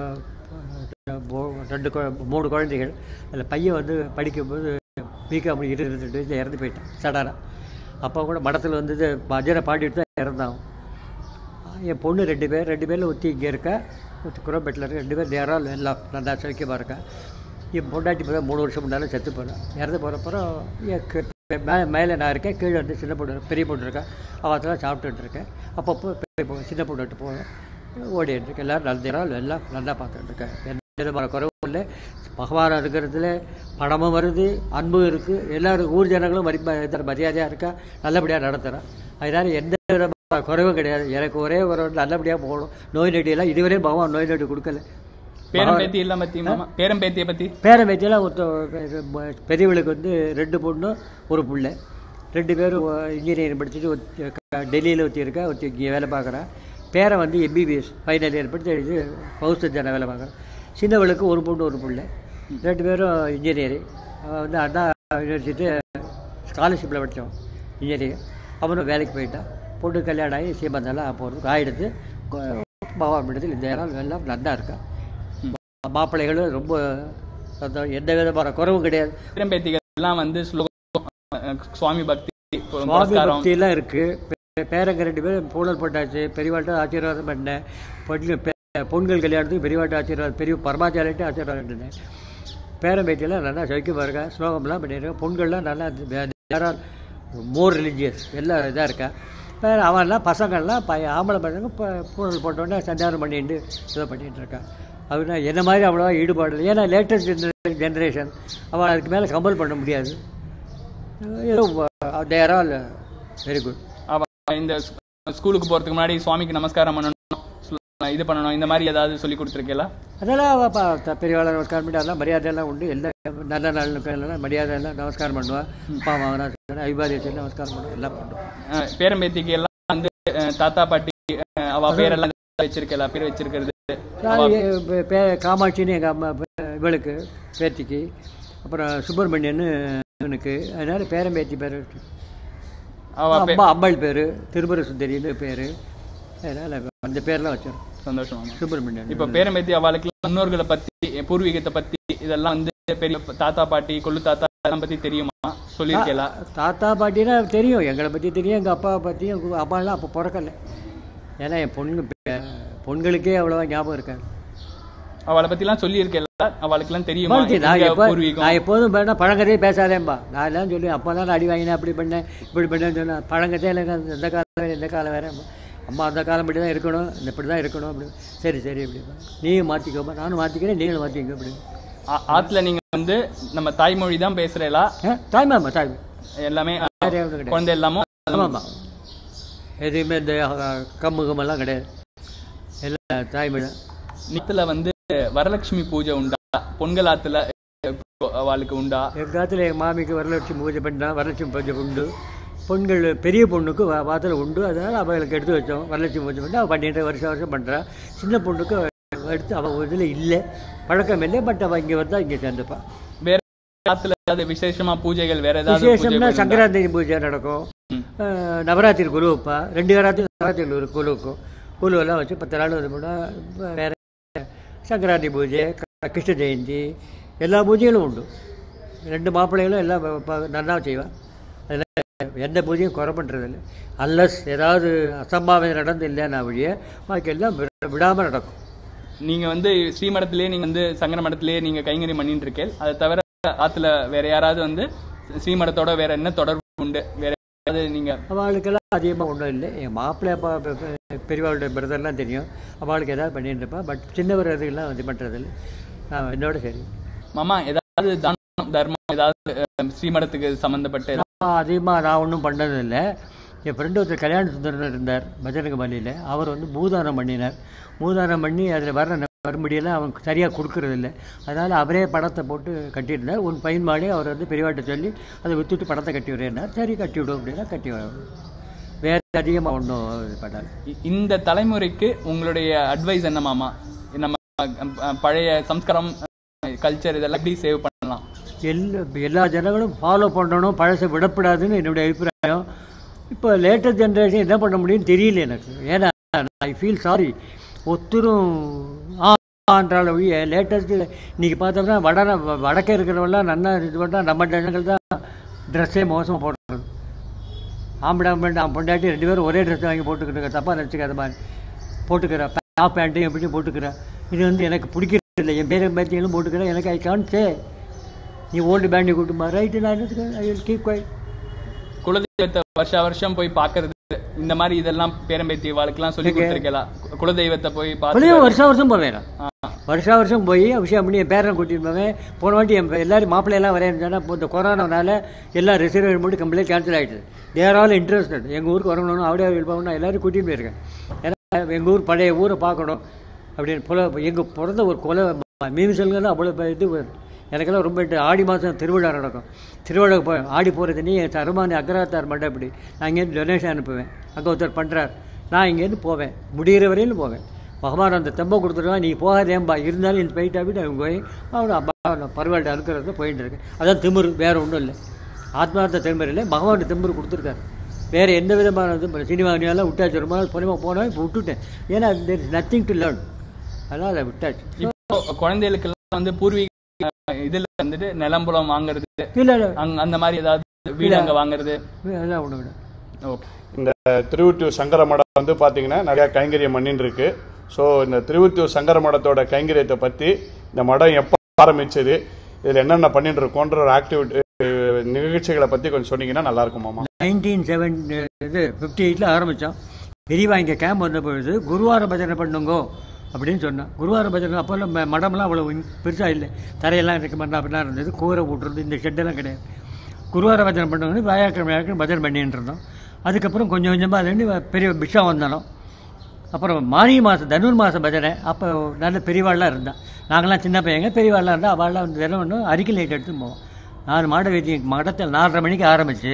அஹ், மூ- ரெண்டு குழ- மூணு குழந்தைகள் அதில் பையன் வந்து படிக்கும்போது பிகாம் இருபத்தி ரெண்டு வயசில் இறந்து போயிட்டான் சடாரா அப்போ கூட மடத்தில் வந்தது பஜனை பாடிட்டு தான் இறந்தான் என் பொண்ணு ரெண்டு பேர் ரெண்டு பேரில் ஒத்தி இங்கே இருக்கா ஒருத்தி குரம்பேட்டில் இருக்க ரெண்டு பேர் நேரம் எல்லாம் நல்லா சௌக்கியமாக இருக்கா என் பொண்டாட்டி இப்போ மூணு வருஷம் முன்னாலும் செத்து போனேன் இறந்து போகிறப்பறம் மே மேலே நான் இருக்கேன் கீழே வந்து சின்ன பொண்ணு பெரிய பொண்ணு இருக்கேன் அவத்தெல்லாம் சாப்பிட்டுட்டு இருக்கேன் அப்பப்போ பெரிய பொண்ணு சின்ன பொண்ணு விட்டு போவேன் ஓடிட்டு இருக்கேன் எல்லோரும் நல்ல எல்லாம் நல்லா பார்த்துட்டு இருக்கேன் எந்த விதமான குறைவும் இல்லை பகவான் இருக்கிறதுல பணமும் வருது அன்பும் இருக்குது எல்லோரும் ஊர் ஜனங்களும் மரி மரியாதையாக இருக்கா நல்லபடியாக நடத்துகிறேன் அதனால் எந்த விதமான குறைவும் கிடையாது எனக்கு ஒரே ஒரு நல்லபடியாக போகணும் நோய் நொடியெல்லாம் இதுவரையும் பகவான் நோய் நொடி கொடுக்கல பேரம் பேத்தி எல்லாம் பத்தி மாமா பேரம் பேத்தியை பத்தி பேரன் பேத்தியெல்லாம் ஒருத்த பெரியவளுக்கு வந்து ரெண்டு பொண்ணு ஒரு புள்ள ரெண்டு பேரும் இன்ஜினியரிங் படிச்சுட்டு ஒருத்தி க- டெல்லியில் ஒருத்தி இருக்கா ஒருத்தி இங்கே வேலை பார்க்குறா பேரன் வந்து எம்பிபிஎஸ் ஃபைனல் இயர் படிச்சு இது ஹவுஸ் சர்ஜனை வேலை பார்க்குறான் சின்னவளுக்கு ஒரு பொண்ணு ஒரு புள்ள ரெண்டு பேரும் இன்ஜினியரிங் அவன் வந்து அண்ணா யூனிவர்சிட்டி ஸ்காலர்ஷிப்பில் படித்தவன் இன்ஜினியரிங் அவனும் வேலைக்கு போயிட்டான் பொண்ணு கல்யாணம் ஆகி சீமந்தெல்லாம் போகிறதுக்கு ஆகிடுது பகவான் பீடத்தில் இந்த இடம் எல்லாம் நல்லா இருக்கா மாப்பிள்ளைகளும் ரொம்ப சந்தோஷம். எந்த விதமான குறவும் கிடையாது பேரம் பேத்திகள் எல்லாம் வந்து ஸ்லோகம் அஹ், சுவாமி பக்தி சுவாமி புரஸ்காரம் பக்தியெல்லாம் இருக்குது பேரங்க ரெண்டு பேரும் பூனல் போட்டாச்சு பெரியவாட்ட ஆசீர்வாதம் பண்ணேன் பொண்ணு பெ- பொண்கள் கல்யாணத்துக்கு பெரியவாட்ட ஆசீர்வாதம் பெரிய பரமாச்சாரிட்டு ஆசீர்வாதம் பண்ணேன் பேரன் பேத்தியெல்லாம் நல்லா சௌக்கியமாக இருக்கா ஸ்லோகம்லாம் பண்ணியிருக்கேன் பொண்கள்லாம் நல்லா மோர் ரிலீஜியஸ் எல்லாம் இதாக இருக்கா வேறு அவன்லாம் பசங்கள்லாம் பையன் ஆம்பளை பசங்க இப்போ பூனல் போட்டோன்னே சஞ்சாரம் பண்ணிட்டு இதை பண்ணிகிட்டு இருக்கான் அவனா என்ன மாதிரி அவ்வளோவா ஈடுபாடு இல்லை ஏன்னா லேட்டஸ்ட் ஜென்ரேஷன் அவன் அதுக்கு மேலே கம்பல் பண்ண முடியாது ஏதோ தேர் ஆல் வெரி குட் அவ இந்த ஸ்கூ- ஸ்கூலுக்கு போறதுக்கு முன்னாடி சுவாமிக்கு நமஸ்காரம் பண்ணணும் ஸ்லோ- இது பண்ணணும் இந்த மாதிரி ஏதாவது சொல்லி கொடுத்துருக்கீங்களா அதெல்லாம் அவ ப- த- பெரியவாளை நமஸ்காரம் பண்ணி அதெல்லாம் மரியாதையெல்லாம் உண்டு எல்லா நல்ல நாளுக்கு எல்லாம் மரியாதை எல்லாம் நமஸ்காரம் பண்ணுவாள் அப்பா அம்மா ஐபாதியத்தை நமஸ்காரம் பண்ணுவோம் எல்லாம் பண்ணுவோம் அஹ், பேரம் பேத்திக்கு எல்லாம் வந்து அஹ், தாத்தா பாட்டி அஹ், அவ பேரெல்லாம் வச்சிருக்கல பேர் வச்சிருக்கிறது நான் எ- பே- பே- காமாட்சின்னு எங்கள் அம்மா பே- இவளுக்கு பேத்திக்கு அப்புறம் சுப்பிரமணியன்னு இவனுக்கு அதனால பேரன் பேத்தி பேர் இருக்கு. அவ பே- அம்மா அம்பாள் பேர் திருபுர சுந்தரின்னு பேர் அதனால் அந்த பேர்லாம் வச்சிடும் சந்தோஷம் மாமா. சுப்பிரமணியன் இப்ப பேரம் பேத்தி அவளுக்கு முன்னோர்களை பத்தி பூர்வீகத்தை பத்தி இதெல்லாம் வந்து பெரிய தாத்தா பாட்டி கொள்ளு தாத்தா இதெல்லாம் பத்தி தெரியுமா சொல்லியிருக்கேளா தாத்தா பாட்டினா தெரியும் எங்களை பற்றி தெரியும் எங்கள் அப்பாவை பற்றியும் எங்கள் அப்பாலாம் அப்போ பிறக்கல ஏன்னா என் பொண்ணு பெ- பொண்களுக்கே அவ்வளோவா ஞாபகம் இருக்காது அவளை பத்தி எல்லாம் சொல்லியிருக்கேல அவளுக்கு எல்லாம் தெரியுமா வாழ்க்கை நான் எங்க எப்போ பூர்வீகம் நான் எப்போதும் வேணா பழங்கதையே பேசாதேன்பா நான் எல்லாம் சொல்லி அப்போ தான் அடி வாங்கினேன் அப்படி பண்ணேன் இப்படி பண்ணேன்னு சொன்னேன் பழங்கதே எனக்கு அந்த- இந்த காலம் வேறு இந்த காலம் வேறு அம்மா அந்த காலம் இப்படி தான் இருக்கணும் இந்த இப்படி தான் இருக்கணும் அப்படி சரி சரி இப்படி நீயும் மாற்றிக்கோப்பா நானும் மாற்றிக்கிறேன் நீங்களும் மாற்றிக்க அப்படி ஆ- ஆத்துல நீங்க வந்து நம்ம தாய்மொழி தான் பேசுறீங்களா ஆ தாய்மாமா தாய்மா எல்லாமே வேற எதுவும் கிடையாது குழந்தை எல்லாமும் ஆமாம்மா எதுவுமே இந்த அஹ், கம்மு கம்மெல்லாம் கிடையாது எல்லாம் தாய்மொழி தான் நித்துல வந்து வரலட்சுமி பூஜை உண்டா பொங்கல் ஆத்துல அவளுக்கு உண்டா எங்கள் காலத்தில் எங்கள் மாமிக்கு வரலட்சுமி பூஜை பண்ணா வரலட்சுமி பூஜை உண்டு பொண்கள் பெரிய பொண்ணுக்கு வா வாத்தில் உண்டு அதனால் அவளுக்கு எடுத்து வச்சோம் வரலட்சுமி பூஜை பண்ணி அவள் பண்ணிட்டு வருஷம் வருஷம் பண்ணுறா சின்ன பொண்ணுக்கு எடுத்து அவள் இதில் இல்லை பழக்கம் இல்லை பட் அவள் இங்கே வந்தால் இங்கே சேர்ந்துப்பாள் வேற ஆத்துல ஏதாவது விசேஷமா பூஜைகள் வேற ஏதாவது விசேஷம்னா பூஜைகள் உண்டா? சங்கராந்தி பூஜை நடக்கும் ம். அஹ், நவராத்திரி குழு வைப்பா ரெண்டு காலத்தில் நவராத்திரி ஒரு குழு இருக்கும் குழுவெல்லாம் வச்சு பத்து நாள் இது பண்ணா வேற சங்கராந்தி பூஜை க- கிருஷ்ண ஜெயந்தி எல்லா பூஜைகளும் உண்டு ரெண்டு மாப்பிள்ளைகளும் எல்லாம் ப- ப- நல்லா செய்வான் அதில் எந்த பூஜையும் குறை பண்ணுறதில்ல அல்லஸ் ஏதாவது அசம்பாவிதம் நடந்து இல்லைன்னா வழிய பாக்கி எல்லாம் விடாமல் நடக்கும் நீங்க வந்து ஸ்ரீமடத்திலேயே நீங்க வந்து சங்கர மடத்திலேயே நீங்க கைங்கறி பண்ணிட்டு இருக்கேன் அதை தவிர ஆத்துல வேற யாராவது வந்து ஸ்ரீமடத்தோட வேற என்ன தொடர்பு உண்டு வேற ஏதாவது நீங்க அவளுக்கெல்லாம் அதிகமாக ஒன்றும் இல்லை என் மாப்பிள்ளை அப்பா பெ- பெ- பெரியவாளுடைய பிரதர்லாம் தெரியும் அவளுக்கு ஏதாவது பண்ணிட்டு இருப்பா பட் சின்னவர் அதுக்கெல்லாம் இது பண்ணுறதில்ல நான் என்னோட சரி மாமா ஏதாவது தானம் தர்மம் ஏதாவது அஹ், ஸ்ரீமடத்துக்கு சம்பந்தப்பட்ட ஏதாவது- நான் அதிகமாக நான் ஒன்றும் பண்ணதில்லை என் ஃப்ரெண்டு ஒருத்தர் கல்யாண சுந்தரன் இருந்தார் பஜனக மல்லியில் அவர் வந்து பூதானம் பண்ணினார் பூதானம் பண்ணி அதில் வர மறுபடியெல்லாம் அவன் சரியாக கொடுக்கறதில்ல அதனால் அவரே படத்தை போட்டு கட்டியிருந்தார் உன் பையன் மாடி அவர் வந்து பெரியவாட்ட சொல்லி அதை வித்துட்டு படத்தை கட்டி விடுறேன்னார் சரி கட்டி விடும் அப்படின்னா கட்டி விடுவோம். வேறு அதிகமாக ஒன்றும் இது பண்ணாது இ- இந்த தலைமுறைக்கு உங்களுடைய அட்வைஸ் என்ன மாமா நம்ம அஹ், பழைய சம்ஸ்காரம் கல்ச்சர் இதெல்லாம் எப்படி சேவ் பண்ணலாம் எல்லா எல்லா ஜனங்களும் ஃபாலோ பண்ணணும் பழசை விடக்கூடாதுன்னு என்னுடைய அபிப்பிராயம் இப்போ லேட்டஸ்ட் ஜென்ரேஷன் என்ன பண்ண முடியும்னு தெரியல எனக்கு ஏன்னா ஐ ஃபீல் சாரி ஒத்துரும் ஆன்றால ஒழிய லேட்டஸ்ட் இன்னைக்கு பார்த்தோம்னா வட வடக்கே இருக்கிறவெல்லாம் நல்லா இது பண்ணால் நம்ம ஜனங்கள் தான் ட்ரெஸ்ஸே மோசமாக போடுறது ஆம்பளை ஆம்பளை அவன் பொண்டாட்டி ரெண்டு பேரும் ஒரே ட்ரெஸ் வாங்கி போட்டுக்கிட்டு தப்பாக நினச்சிக்காத மாதிரி போட்டுக்கிறேன் டாப் பேண்ட்டையும் எப்படி போட்டுக்கிறேன் இது வந்து எனக்கு பிடிக்கிற இல்லை என் பேரை பேத்திகளும் போட்டுக்கிறேன் எனக்கு ஐ கான் சே நீ ஓல்டு பேண்டி கூட்டுமா ரைட்டு நான் என்ன ஐ வில் கீப் குவைட் குலதெய்வத்தை வருஷா வருஷம் போய் பார்க்கறது இந்த மாதிரி இதெல்லாம் பேரம்பேத்தி வாழ்க்கெல்லாம் சொல்லி கொடுத்துருக்கலாம் குலதெய்வத்தை போய் பார்த்து அப்படியே வருஷம் வருஷம் போவேன் நான் ஆ, வருஷா வருஷம் போய் அபிஷேகம் பண்ணி என் பேரனை கூட்டிட்டு போவேன் போன வாட்டி என் எல்லாரும் மாப்பிள்ளையெல்லாம் வரேன்னு சொன்னால் இப்போ இந்த கொரோனானால எல்லாம் ரிசர்வேஷன் மட்டும் கம்ப்ளீட் கேன்சல் ஆகிடுது தேர் ஆல் இன்ட்ரெஸ்டட் எங்கள் ஊருக்கு வரணும்னு அவடே போகணும் எல்லாரும் கூட்டிகிட்டு போயிருக்கேன் ஏன்னா எங்கள் ஊர் பழைய ஊரை பார்க்கணும் அப்படின்னு புல எங்கள் பிறந்த ஒரு கொலை மீமிசல்கள் அவ்வளோ ப- இது எனக்கெல்லாம் ரொம்ப இன்ட்ரெ- ஆடி மாதம் திருவிழா நடக்கும் திருவிழா போ ஆடி போகிறது நீ தருமானி அக்ரஹாத்தார் மண்டபடி நான் இங்கேருந்து டொனேஷன் அனுப்புவேன் அங்கே ஒருத்தர் பண்ணுறார் நான் இங்கேருந்து போவேன் முடிகிற வரையிலும் போவேன் பகவான் அந்த தெம்பை கொடுத்துருவான் நீ போகாதேம்பா இருந்தாலும் இந்த போயிட்டா விட்டு அவங்க போய் அவனை அப்பா பரவாயில்ல அறுக்கிறது போயிட்டு இருக்கேன் அதான் திமிரு வேறு ஒன்றும் இல்லை ஆத்மார்த்த திமிரு இல்லை பகவான் திமிரு கொடுத்துருக்காரு வேறு எந்த விதமான இது சினிமாவினால விட்டாச்சு ரொம்ப நாள் பொறுமை போனேன் இப்போ விட்டுட்டேன் ஏன்னா there is nothing to learn அதனால் அதை விட்டாச்சு இப்போ குழந்தைகளுக்கெல்லாம் வந்து பூர்வீக அஹ், இதுல வந்துட்டு நிலம்புலம் வாங்குறது இல்லை இல்லை அங்க அந்த மாதிரி ஏதாவது வீடு அங்க வாங்குறது அதெல்லாம் ஒன்று விட ஓகே இந்த திருவுத்தூர் சங்கர மடம் வந்து பார்த்தீங்கன்னா நிறையா கைங்கரியம் பண்ணின்னு இருக்கு ஸோ இந்த திருவுத்தூர் சங்கர மடத்தோட கைங்கரியத்தை பற்றி இந்த மடம் எப்போ ஆரம்பிச்சது இதில் என்னென்ன பண்ணிட்டு இருக்கோன்ற ஒரு ஆக்டிவிட்டி நிகழ்ச்சிகளை பற்றி கொஞ்சம் சொன்னீங்கன்னா நல்லா இருக்கும் மாமா நைன்டீன் செவன் இது ஃபிஃப்டி எயிட்டில் ஆரம்பித்தோம் விரிவா இங்கே கேம்ப் வந்த பொழுது குருவார பஜனை பண்ணுங்கோ அப்படின்னு சொன்னேன் குருவார பஜனை அப்போல்லாம் ம- மடம்லாம் அவ்வளோ பெருசாக இல்லை தரையெல்லாம் இருக்க மாதிரி அப்படிலாம் இருந்தது கூரை போட்டுறது இந்த ஷெட்டெல்லாம் கிடையாது குருவார பஜனை பண்ணுங்கன்னு வியாழக்கிழமை வியாழக்கிழமை பஜனை பண்ணிட்டு இருந்தோம் அதுக்கப்புறம் கொஞ்சம் கொஞ்சமாக அதுலேருந்து பெரிய பிஷா வந்தாலும் அப்புறம் மாரி மாதம் தனுர் மாதம் பஜனை அப்போ நல்ல பெரியவாள்லாம் இருந்தான் நாங்களாம் சின்ன பையங்க பெரியவாள்லாம் இருந்தால் அவள்லாம் வந்து தினம் ஒன்று அரிக்கை லைட் எடுத்து போவோம் நாலு மாடை வீதி மடத்தில் நாலரை மணிக்கு ஆரம்பித்து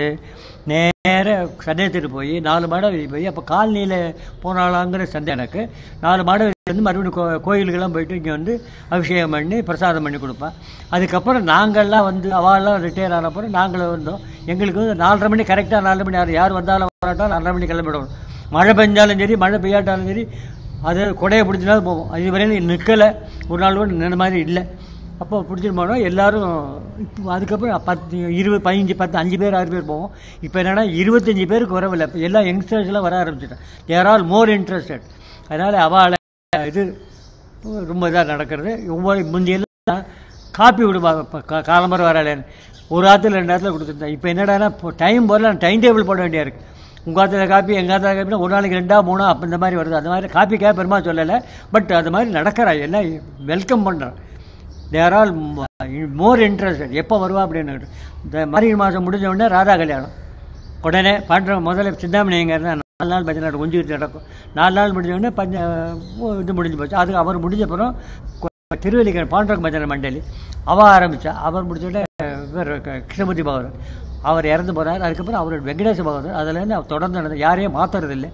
நேர சந்தேகத்துக்கு போய் நாலு மாடை வீதி போய் அப்போ காலனியில் போனாலாங்கிற சந்தேகம் எனக்கு நாலு மாடை வீதி வந்து மறுபடியும் கோ கோயிலுக்கெல்லாம் போயிட்டு இங்கே வந்து அபிஷேகம் பண்ணி பிரசாதம் பண்ணி கொடுப்பேன் அதுக்கப்புறம் நாங்கள்லாம் வந்து அவள்லாம் ரிட்டையர் ஆன அப்புறம் நாங்களும் வந்தோம் எங்களுக்கு வந்து நாலரை மணி கரெக்டாக நாலரை மணி யார் யார் வந்தாலும் வராட்டாலும் நாலரை மணி கிளம்பிடணும் மழை பெஞ்சாலும் சரி மழை பெய்யாட்டாலும் சரி அது கொடையை பிடிச்சினாலும் போவோம் அது வரையிலும் நிற்கலை ஒரு நாள் கூட நின்ன மாதிரி இல்லை அப்போ பிடிச்சிட்டு போனோம் எல்லாரும் இப்போ அதுக்கப்புறம் பத்து இருபது பதினஞ்சு பத்து அஞ்சு பேர் ஆறு பேர் போவோம் இப்போ என்னன்னா இருபத்தஞ்சி பேருக்கு வரவில்லை இப்போ எல்லா யங்ஸ்டர்ஸ்லாம் வர ஆரம்பிச்சிட்டேன் தேர் ஆல் மோர் இன்ட்ரெஸ்டட் அதனால் அவளை இது ரொம்ப இதாக நடக்கிறது ஒவ்வொரு முந்தியெல்லாம் காப்பி விடுவாங்க இப்போ கா காலம்பரம் வராளேன்னு ஒரு ஆற்றுல ரெண்டு ஆற்றுல கொடுத்துருந்தேன் இப்போ என்னடான்னா இப்போ டைம் போடல டைம் டேபிள் போட வேண்டியா இருக்குது உங்கள் ஆற்றுல காப்பி எங்கள் ஆற்றுல காப்பினா ஒரு நாளைக்கு ரெண்டா மூணா அப்போ இந்த மாதிரி வருது அந்த மாதிரி காப்பி கே பெருமா சொல்லலை பட் அது மாதிரி நடக்கிறா எல்லாம் வெல்கம் பண்ணுறேன் தேர் ஆல் மோர் இன்ட்ரெஸ்டட் எப்போ வருவா அப்படின்னு இந்த மார்கழி மாதம் முடிஞ்ச உடனே ராதா கல்யாணம் உடனே பாண்ட முதல்ல சிந்தாமணி எங்கே இருந்தால் நாலு நாள் பஜனை நடக்கும் கொஞ்சம் நடக்கும் நாலு நாள் முடிஞ்ச உடனே பஞ்ச ஓ, இது முடிஞ்சு போச்சு அதுக்கு அவர் முடிஞ்ச அப்புறம் கொ- திருவல்லிக்கேணி பாண்டரங்க பஜனை மண்டலி அவள் ஆரம்பித்தா அவர் முடிஞ்ச உடனே இவர் க- கிருஷ்ணமூர்த்தி பகவர் அவர் இறந்து போகிறார் அதுக்கப்புறம் அவர் வெங்கடேச பகவர் அதுலேருந்து அவர் தொடர்ந்து நடந்து யாரையும் மாற்றுறதில்லை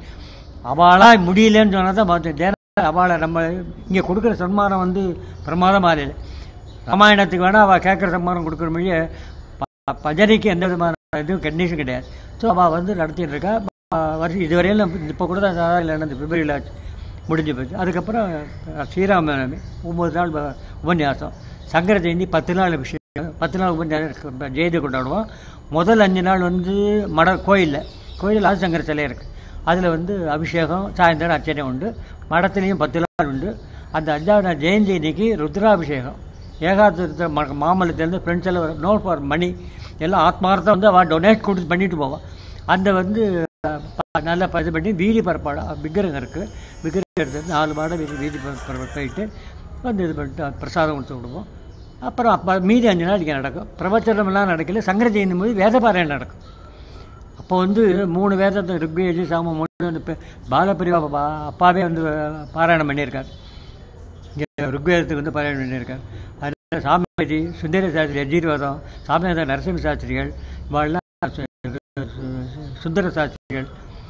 அவளாக முடியலன்னு சொன்னால் தான் மாற்ற அவளை நம்ம இங்கே கொடுக்குற சன்மானம் வந்து பிரமாதமாக இல்லை ராமாயணத்துக்கு வேணால் அவள் கேட்குற சம்மானம் கொடுக்குற மொழிய ப- பஜனைக்கு எந்த விதமான இதுவும் கண்டிஷன் கிடையாது ஸோ அவள் வந்து நடத்திட்டு இருக்கா ப- வருஷம் இதுவரையிலும் இப்போ கூட தான் சாதாரண நடந்து பிப்ரவரியில் ஆச்சு முடிஞ்சு போச்சு அதுக்கப்புறம் ஸ்ரீராம நவமி ஒம்பது நாள் ப- உபன்யாசம் சங்கர ஜெயந்தி பத்து நாள் விஷயம் பத்து நாள் உபன்யாசம் ஜெயந்தி கொண்டாடுவோம் முதல் அஞ்சு நாள் வந்து மட கோயிலில் கோயிலில் ஆதிசங்கர சிலை இருக்குது அதில் வந்து அபிஷேகம் சாயந்தரம் அர்ச்சனை உண்டு மடத்துலேயும் பத்து நாள் உண்டு அந்த அஞ்சாவது நாள் ஜெயந்தி அன்னைக்கு ருத்ராபிஷேகம் ஏகாதத்தை மாமல்லத்துலேருந்து ஃப்ரெண்ட்ஸ் எல்லாம் வரும். நோ ஃபார் மணி எல்லாம் ஆத்மார்த்தம் வந்து அவள் டொனேட் கொடுத்து பண்ணிட்டு போவான் அந்த வந்து அஹ், ப- நல்லா ப- இது பண்ணி வீதி பரப்பாடு விக்கிரகம் இருக்குது விக்கிரகம் எடுத்து நாலு மாடை வீதி வீதி பர- பர- போயிட்டு வந்து இது பண்ணிட்டு பிரசாதம் கொடுத்து விடுவோம் அப்புறம் அப்போ மீதி அஞ்சு நாள் இங்கே நடக்கும் பிரவச்சனம்லாம் நடக்கல சங்கர ஜெயந்தி போது வேதபாராயணம் நடக்கும் அப்போ வந்து மூணு வேதத்தை ருக்வேஜி சாம மூணு வந்து பெ- பாலபிரிவா பா- அப்பாவே வந்து பாராயணம் பண்ணியிருக்கார் இங்கே ருக்வேதத்துக்கு வந்து பாராயணம் பண்ணியிருக்கார் அதில் சாமிஜி சுந்தர சாஸ்திரி அஜீர்வாதம் சாமிநாத நரசிம்ம சாஸ்திரிகள் இவாள்லாம் சு- சு- சுந்தர சாஸ்திரிகள்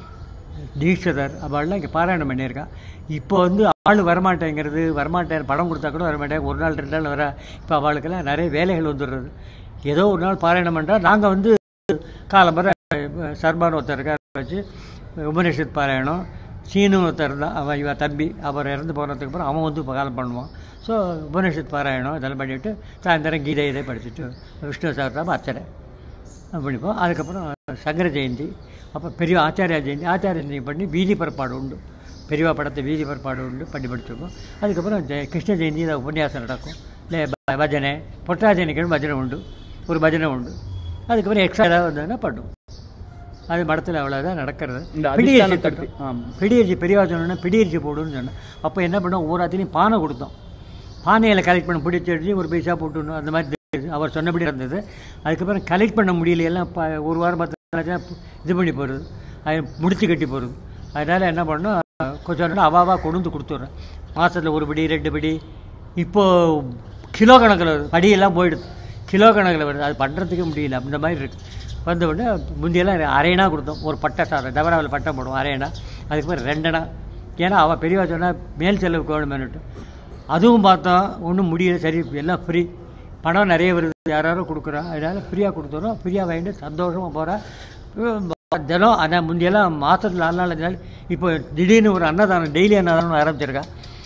தீட்சிதர் அவள்லாம் இங்கே பாராயணம் பண்ணியிருக்கா இப்போ வந்து ஆள் வரமாட்டேங்கிறது வரமாட்டேன் படம் கொடுத்தா கூட வரமாட்டேன் ஒரு நாள் ரெண்டு நாள் வர இப்போ அவளுக்கெல்லாம் நிறைய வேலைகள் வந்துடுறது ஏதோ ஒரு நாள் பாராயணம் பண்ணுறா நாங்கள் வந்து காலம்பர சர்மான் ஒருத்தர் இருக்கார் வச்சு உபனிஷத் பாராயணம் சீனு ஒருத்தர் இருந்தான் அவன் இவன் தம்பி அவர் இறந்து போனதுக்கு அப்புறம் அவன் வந்து காலம் பண்ணுவான் ஸோ உபனிஷத் பாராயணம் இதெல்லாம் பண்ணிவிட்டு சாயந்தரம் கீதை இதை படிச்சுட்டு விஷ்ணு சாஸ்திரம் அர்ச்சனை பண்ணிப்போம் அதுக்கப்புறம் சங்கர ஜெயந்தி அப்போ பெரிய ஆச்சாரியா ஜெயந்தி ஆச்சாரிய ஜெயந்தி பண்ணி வீதி புறப்பாடு உண்டு பெரியவா படத்தை வீதி பற்பாடு உண்டு பண்ணி படிச்சிருக்கோம் அதுக்கப்புறம் ஜெ- கிருஷ்ண ஜெயந்தி இந்த உபன்யாசம் நடக்கும் இல்லை ப- பஜனை பொட்டாஜனிக்கணும் பஜனை உண்டு ஒரு பஜனை உண்டு அதுக்கப்புறம் எக்ஸ்ட்ரா ஏதாவது வந்ததுன்னா பண்ணும் அது மடத்தில் அவ்வளோதான் நடக்கிறது இந்த பிடியரிசி அதிஷ்டானத்தை தட்டும். பத்தி- ஆமா. பிடியரிசி பெரியவா சொன்னோன்னா பிடியரிசி போடுன்னு சொன்னேன் அப்போ என்ன பண்ணோம் ஒவ்வொருத்தையும் பானை கொடுத்தோம் பானையில் கலெக்ட் பண்ண பிடிச்சி அடிச்சு ஒரு பைசா போட்டுணும் அந்த மாதிரி இருந்தது. அவர் சொன்னபடி இருந்தது அதுக்கப்புறம் கலெக்ட் பண்ண முடியல எல்லாம் ப ஒரு வாரம் பத்து நாளாச்சுன்னா இது பண்ணி போகிறது அது முடிச்சு கட்டி போகிறது அதனால் என்ன பண்ணோம் கொஞ்சம் நேரம் அவாவா கொண்டு வந்து கொடுத்துட்றேன் மாதத்தில் ஒரு படி ரெண்டு படி இப்போது கிலோ கணக்கில் வருது படியெல்லாம் போயிடுது கிலோ கணக்கில் வருது அது பண்ணுறதுக்கே முடியல அந்த மாதிரி இருக்குது வந்த உடனே முந்தியெல்லாம் அரையணா கொடுத்தோம் ஒரு பட்டை சாதம் டவராவில் பட்டை போடுவோம் அரையணா அதுக்கப்புறம் ரெண்டணா ஏன்னா அவன் பெரியவா சொன்னா மேல் செலவுக்கு வேணுமேனுட்டு அதுவும் பார்த்தோம் ஒன்றும் முடியல சரி எல்லாம் ஃப்ரீ பணம் நிறைய வருது யாராரோ கொடுக்குறா அதனால் ஃப்ரீயாக கொடுத்துறோம் ஃப்ரீயாக வாங்கிட்டு சந்தோஷமாக போகிறேன் தினம் அதான் முந்தியெல்லாம் மாதத்தில் நாலு நாள் அஞ்சு நாள் இப்போ திடீர்னு ஒரு அன்னதானம் டெய்லி அன்னதானம் ஆரம்பிச்சிருக்கா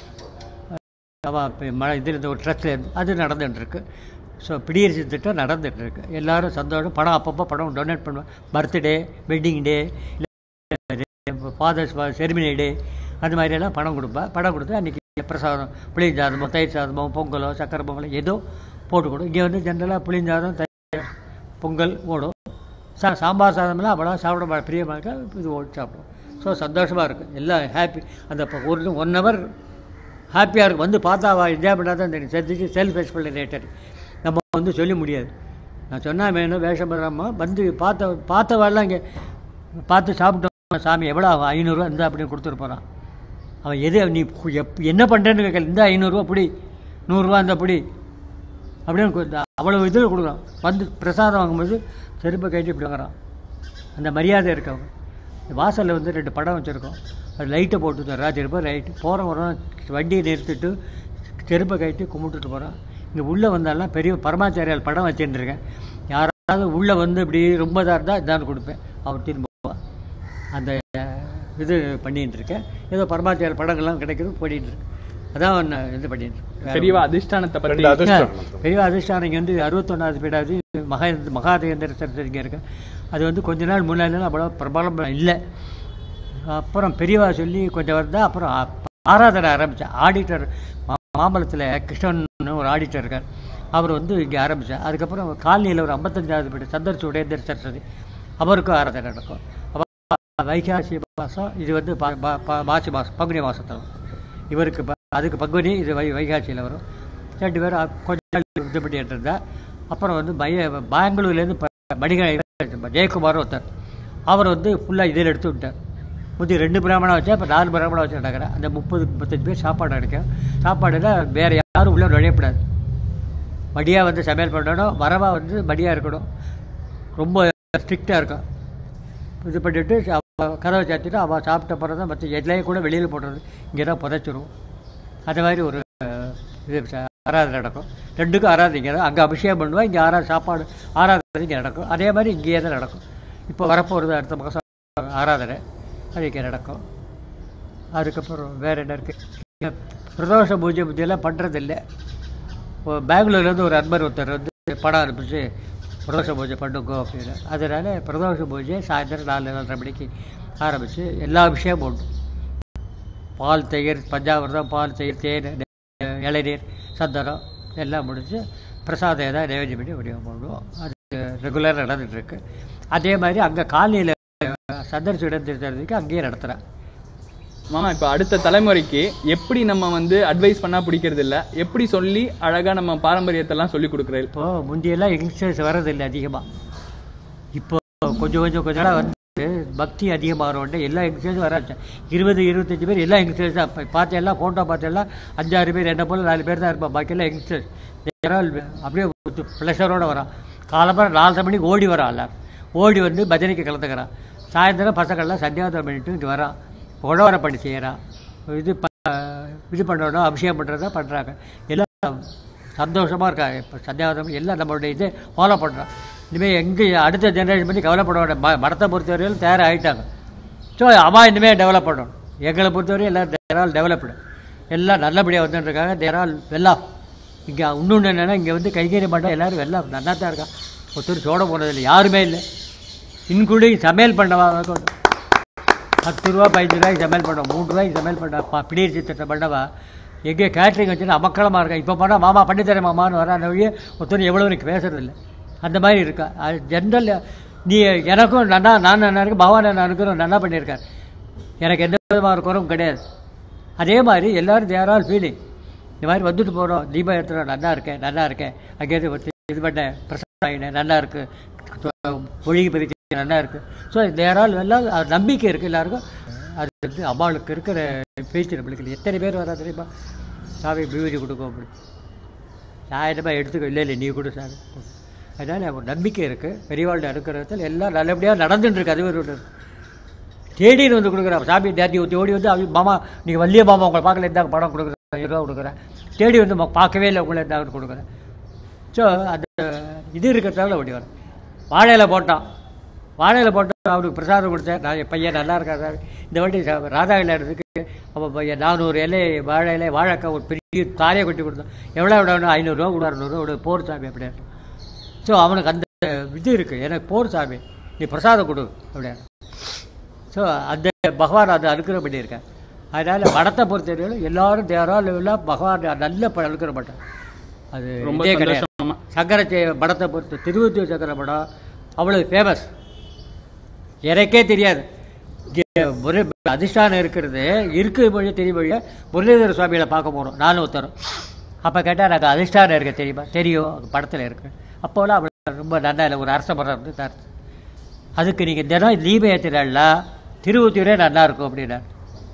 அவள் இப்போ மழை இதில் இந்த ஒரு ட்ரஸ்ட்லேருந்து அது நடந்துகிட்ருக்கு ஸோ பிடியரசு திட்டம் நடந்துகிட்ருக்கு எல்லாரும் சந்தோஷம் பணம் அப்பப்போ பணம் டொனேட் பண்ணுவேன் birthday wedding day father's ceremony day அந்த மாதிரியெல்லாம் பணம் கொடுப்பேன் பணம் கொடுத்து அன்றைக்கி பிரசாதம் புளிஞ்சாதமோ தயிர் சாதமோ பொங்கலோ சக்கரை பொங்கலோ ஏதோ போட்டு கொடு இங்கே வந்து ஜென்ரலாக புளிஞ்சாதம் தயிர் பொங்கல் ஓடும் சா சாம்பார் சாதம்லாம் அவ்வளோ சாப்பிட மா- பிரியமாக இருக்கா இது ஓடி சாப்பிடுவோம் ஸோ சந்தோஷமாக இருக்குது எல்லாம் ஹாப்பி அந்த இப்போ ஒரு ஒன் ஹவர் ஹாப்பியாக இருக்கும் வந்து பார்த்தா அவள் என்ஜாய் பண்ணால் தான் தெரியும் செஞ்சுட்டு செல்ஃப் எக்ஸ்பிளனேட்டர் நம்ம வந்து சொல்ல முடியாது நான் சொன்னால் வேணும் வேஷம் பண்றாமா வந்து பார்த்த பார்த்தவாள்லாம் இங்கே பார்த்து சாப்பிட்டோம் சாமி எவ்வளோ ஆகும் ஐநூறுரூவா இந்த அப்படின்னு கொடுத்துட்டு போகிறான் அவன் எது நீ கு- எப் என்ன பண்ணுறேன்னு கேட்கல இந்த ஐநூறுரூவா பிடி நூறுரூவா இந்த பிடி அப்படின்னு கு- அவ்வளோ இதில் கொடுக்குறான் வந்து பிரசாதம் வாங்கும்போது செருப்பை கட்டி இப்படி வாங்குறான் அந்த மரியாதை இருக்கவங்க வாசலில் வந்து ரெண்டு படம் வச்சுருக்கோம் அது லைட்டை போட்டு ராஜருப்பா லைட்டு போகிற வரோம் வண்டியை நிறுத்திட்டு செருப்பை கட்டி கும்பிட்டுட்டு போகிறான் இங்கே உள்ளே வந்தாலாம் பெரிய பரமாச்சாரியால் படம் வச்சுருக்கேன் யாராவது உள்ளே வந்து இப்படி ரொம்ப இதாக இருந்தால் இதான் கொடுப்பேன் அவர் திரும்ப போவா. அந்த அஹ், இது பண்ணிட்டு இருக்கேன் ஏதோ பரமாச்சாரியர் படங்கள்லாம் கிடைக்குது போயிட்டு இருக்கு அதான் நான் இது பண்ணிட்டு இருக்கேன் பெரியவா அதிஷ்டானத்தை பத்தி ரெண்டு அதிர்ஷ்டம் பெரிய அதிர்ஷ்டம் இங்கே வந்து அறுபத்தொன்னாவது பீடாவது மகா மகாதேந்திர சரஸ்வதி இங்கே இருக்கு அது வந்து கொஞ்ச நாள் முன்னாடிலாம் அவ்வளோ பிரபலம் இல்லை அப்புறம் பெரியவா சொல்லி கொஞ்சம் வந்தா அப்புறம் ஆ- ஆராதனை ஆரம்பித்தேன் ஆடிட்டர் மாம்பழத்தில் கிருஷ்ணன் ஒரு ஆடிட்டர் இருக்கார் அவர் வந்து இங்கே ஆரம்பித்தார் அதுக்கப்புறம் காலனியில் ஒரு ஐம்பத்தஞ்சாவது பீடு சந்தர்ச்சி உடையந்தர் சரஸ்வதி அவருக்கும் ஆராதனை நடக்கும் அப்ப வைகாசி மாதம் இது வந்து பா- பா- பா- மாசி மாதம் பங்குனி மாதத்தில் இவருக்கு ப- அதுக்கு பங்குனி இது வை வைகாசியில் வரும் ரெண்டு பேரும் அ- கொஞ்ச நாள் இது பண்ணிட்டு இருந்தா அப்புறம் வந்து பய பெங்களூர்லேருந்து மணிகண்ட ஜெயக்குமார் ஒருத்தர் அவர் வந்து ஃபுல்லாக இதில் எடுத்து விட்டார் முந்தி ரெண்டு பிராமணம் வச்சா இப்போ நாலு பிராமணம் வச்சு நடக்கிறேன் அந்த முப்பது முப்பத்தஞ்சு பேர் சாப்பாடு கிடைக்கும் சாப்பாடுல வேறு யாரும் உள்ளே நுழையக்கூடாது மடியாக வந்து சமையல் பண்ணணும் வரவா வந்து மடியாக இருக்கணும் ரொம்ப ஸ்ட்ரிக்டாக இருக்கும் இது பண்ணிட்டு அவ கதவை சாத்திட்டு அவள் சாப்பிட்ட பிறகு தான் மற்ற எல்லையும் கூட வெளியில் போடுறது இங்கே தான் புதைச்சிரும் அந்த மாதிரி ஒரு அஹ், இது ச- ஆராதனை நடக்கும் ரெண்டுக்கும் ஆராதனை இங்கே தான் அங்கே அபிஷேகம் பண்ணுவா இங்கே ஆரா சாப்பாடு ஆராதனை இங்கே நடக்கும் அதே மாதிரி இங்கேயே தான் நடக்கும் இப்போ வரப்போகிறது அடுத்த மாதம் ஆராதனை அது இங்கே நடக்கும் அதுக்கப்புறம் வேறு என்ன இருக்குது பிரதோஷ பூஜை பூஜையெல்லாம் பண்ணுறதில்ல பெங்களூர்லேருந்து ஒரு அன்பர் ஒருத்தர் வந்து படம் அனுப்பிச்சு பிரதோஷ பூஜை பண்ணுங்கோ அப்படின்னு அதனால் பிரதோஷ பூஜை சாயந்தரம் நாலு நாலரை மணிக்கு ஆரம்பித்து எல்லா விஷயமும் உண்டு பால் தயிர் பஞ்சாமிர்தம் பால் தயிர் தேன் நெ- இளநீர் சந்தனம் எல்லாம் முடிஞ்சு பிரசாதம் ஏதாவது நைவேத்தியம் பண்ணி விநியோகம் பண்ணுவோம் அது ரெகுலராக நடந்துகிட்ருக்கு அதே மாதிரி அங்கே காலனியில் சந்தரிச்சு இடம் திருத்தறதுக்கு அங்கேயே நடத்துகிறேன் மாமா இப்போ அடுத்த தலைமுறைக்கு எப்படி நம்ம வந்து அட்வைஸ் பண்ணா பிடிக்கிறது இல்ல எப்படி சொல்லி அழகா நம்ம பாரம்பரியத்தெல்லாம் சொல்லி கொடுக்குறது இப்போது முந்தியெல்லாம் யங்ஸ்டர்ஸ் வர்றதில்லை அதிகமாக இப்போ கொஞ்சம் கொஞ்சம் கொஞ்ச நாளாக வந்து பக்தி அதிகமாக உடனே எல்லா யங்ஸ்டர்ஸும் வர ஆரம்பிச்சாங்க. இருபது இருபத்தஞ்சி பேர் எல்லா யங்ஸ்டர்ஸ் தான் இப்போ பார்த்து எல்லாம் ஃபோட்டோ பார்த்து எல்லாம் அஞ்சாறு பேர் என்ன போல் நாலு பேர் தான் இருப்பான் பாக்கியெல்லாம் யங்ஸ்டர்ஸ் அப்படியே ப்ளஷரோடு வரான் காலம்பரம் நாலரை மணிக்கு ஓடி வரான் எல்லாரும் ஓடி வந்து பஜனைக்கு கலந்துக்கிறான் சாயந்தரம் பசங்கள்லாம் சந்தியாவதனம் பண்ணிட்டு இங்கே வரான் உழவரை பண்ணி செய்கிறான் இது ப இது பண்ணணும் அபிஷேகம் பண்ணுறதா பண்ணுறாங்க எல்லாம் சந்தோஷமாக இருக்காங்க இப்போ சந்தியாவதனம் எல்லாம் நம்மளுடைய இது ஃபாலோ பண்ணுறோம் இனிமேல் எங்கே அடுத்த ஜெனரேஷன் பற்றி கவலைப்பட வேண்டாம் ம மடத்தை பொறுத்தவரையிலும் தயாராக ஆகிட்டாங்க ஸோ அவன் இனிமேல் டெவலப் பண்ணணும் எங்களை பொறுத்தவரையும் எல்லாம் தேரால் டெவலப்டு எல்லாம் நல்லபடியாக வந்துட்டுருக்காங்க தேரால் வெல்லாம் இங்கே இன்னொன்று என்னென்னா இங்கே வந்து கைகறி மாட்டோம் எல்லோரும் வெல்லாம் நல்லா தான் இருக்கான் ஒருத்தர் சோட போனதில்லை யாருமே இல்லை இன்க்ளூடிங் சமையல் பண்ணவா கொண்டு பத்து ரூபா பதினஞ்சு ரூபாய்க்கு சமையல் பண்ணோம் மூணு ரூபாய்க்கு சமையல் பண்ண ப- பிடிச்சி திட்டம் பண்ணவா எங்கே கேட்ரிங் வச்சுன்னா அமக்களமாக இருக்கா இப்போ பண்ணால் மாமா பண்ணித்தரேன் மாமான்னு வரான வழியே ஒருத்தர் எவ்வளோ எனக்கு பேசுறதில்ல அந்த மாதிரி இருக்கா அது ஜென்ரல் நீ எனக்கும் நன்னா நான் நன்னா இருக்கு பகவான் நானுக்கும் நன்னா பண்ணியிருக்கார் எனக்கு எந்த விதமான குறவும் கிடையாது அதே மாதிரி எல்லாரும் தேரால் ஃபீலிங் இந்த மாதிரி வந்துட்டு போகிறோம் தீபம் ஏற்றுறோம் நல்லா இருக்கேன் நல்லா இருக்கேன் அங்கேயிருந்து ஒருத்தர் இது பண்ணேன் பிரசன்னம் ஆகினேன் நல்லா இருக்கு மொழிக்கு பிரிச்சு நல்லா இருக்கு ஸோ தேரால் எல்லாம் அது நம்பிக்கை இருக்குது எல்லாருக்கும் அது வந்து அம்மாளுக்கு இருக்கிற பேச்சு நம்மளுக்கு எத்தனை பேர் வரா தெரியுமா சாமி பியூதி கொடுக்கும் அப்படி நான் என்னமா எடுத்துக்கோ இல்லை இல்லை நீ கொடு சாமி அதனால் ஒரு நம்பிக்கை இருக்குது பெரியவாழ்ட அனுக்கிறதுல எல்லாம் நல்லபடியாக நடந்துட்டு இருக்கு அது ஒரு ஒன்று தேடின்னு வந்து கொடுக்குறேன் சாமி தேத்தி ஊற்றி ஓடி வந்து அவங்க மாமா நீங்கள் வள்ளிய மாமா உங்களை பார்க்கல இருந்தாங்க படம் கொடுக்குறேன் ரூபா கொடுக்குறேன் தேடி வந்து ம- பார்க்கவே இல்லை உங்களை இருந்தாங்கன்னு கொடுக்குறேன் ஸோ அந்த இது இருக்கிறதால ஓடி வரேன் வாழையில போட்டான் வாழையில போட்டு அவனுக்கு பிரசாதம் கொடுத்தேன் நான் என் பையன் நல்லா இருக்கா சார் இந்த வாட்டி ச- ராதா கல்யாணத்துக்கு அவன் பையன் நானூறு இலை வாழை இலை வாழைக்காய் ஒரு பெரிய தாரையை கொட்டி கொடுத்தான் எவ்வளோ எவ்வளோ ஐநூறுரூவா கூட அறுநூறுவா கூட போர் சாமி அப்படின்னு ஸோ அவனுக்கு அந்த இது இருக்குது எனக்கு போர் சாமி நீ பிரசாதம் கொடு அப்படின்னு ஸோ அந்த பகவான் அதை அனுக்கிரம் பண்ணியிருக்கேன் அதனால் மடத்தை பொறுத்தவரையிலும் எல்லாரும் தேரால் எல்லாம் பகவான் நல்ல ப- அனுக்கிற மாட்டான் அது ரொம்ப இதே கிடையாது சந்தோஷமா சங்கரத்தை மடத்தை பொறுத்து திருவத்தூர் சங்கர மடம் அவ்வளவு ஃபேமஸ் எனக்கே தெரியாது இங்க முறை அதிஷ்டானம் இருக்கிறது இருக்கிற மொழி தெரிய மொழிய முரளிதர சுவாமிகளை பார்க்க போகிறோம் நானும் ஒருத்தரும் அப்போ கேட்டால் எனக்கு அதிஷ்டானம் இருக்க தெரியுமா தெரியும் அது படத்தில் இருக்கு அப்போலாம் அவள் ரொம்ப நல்லா இல்லை ஒரு அரச மரம் இருந்து தான் இருக்கு. அதுக்கு நீங்கள் தினம் தீப ஏற்றினால திருவத்தூரே நல்லா இருக்கும் அப்படின்னாரு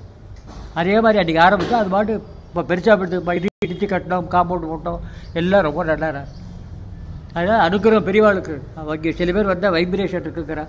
அதே மாதிரி அன்றைக்கி ஆரம்பித்தா அது பாட்டு இப்போ பெருசாக படுத்து இடி இடித்து கட்டினோம் காம்பவுண்ட் போட்டோம் எல்லாம் ரொம்ப நல்லா இருக்கு. அதனால் அனுக்கிறம் பெரியவாளுக்கு அவங்க சில பேர் வந்தால் வைப்ரேஷன் இருக்குங்கிறா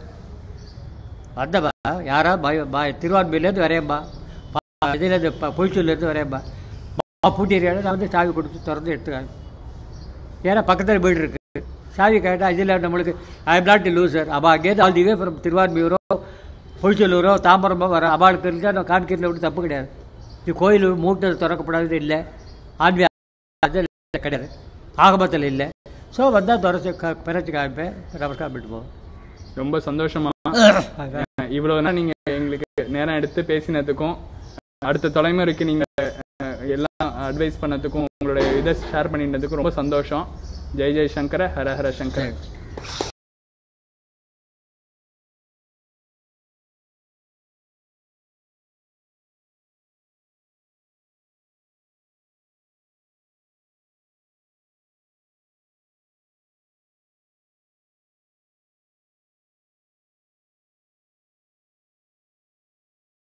வந்தப்பா யாரா பய பய திருவான்மையிலேருந்து வரேன்பா பா- இதுலேருந்து ப- பொய்ச்சூர்லேருந்து வரேன்பா பூட்டி ஏரியாவில் நான் வந்து சாவி கொடுத்து திறந்து எடுத்துக்காங்க ஏன்னா பக்கத்தில் வீடு இருக்குது சாவி கேட்டால் இதில் நம்மளுக்கு ஐ எம் நாட் லூசர் அவள் அங்கேருந்து ஆல் திவே ஃப்ரம் திருவான்மையூரோ பொழிச்சலூரோ தாம்பரமோ வர அவளுக்கு இருந்தால் நான் காண்கிறதுல ஒன்றும் தப்பு கிடையாது இது கோயில் மூட்டை திறக்கப்படாதது இல்லை ஆன்மீக அது கிடையாது ஆகமத்தில் இல்லை ஸோ வந்தால் துறச்சு க பிறச்சு காமிப்பேன் நமஸ்காரம் பண்ணிட்டு போவோம் ரொம்ப சந்தோஷமா அதான். இவ்வளவு நேரம் நீங்க எங்களுக்கு நேரம் எடுத்து பேசினதுக்கும் அடுத்த தலைமுறைக்கு நீங்க அஹ், எல்லாம் அட்வைஸ் பண்ணதுக்கும் உங்களுடைய இதை ஷேர் பண்ணினதுக்கும் ரொம்ப சந்தோஷம் ஜெய் ஜெய் சங்கர ஹர ஹர சங்கர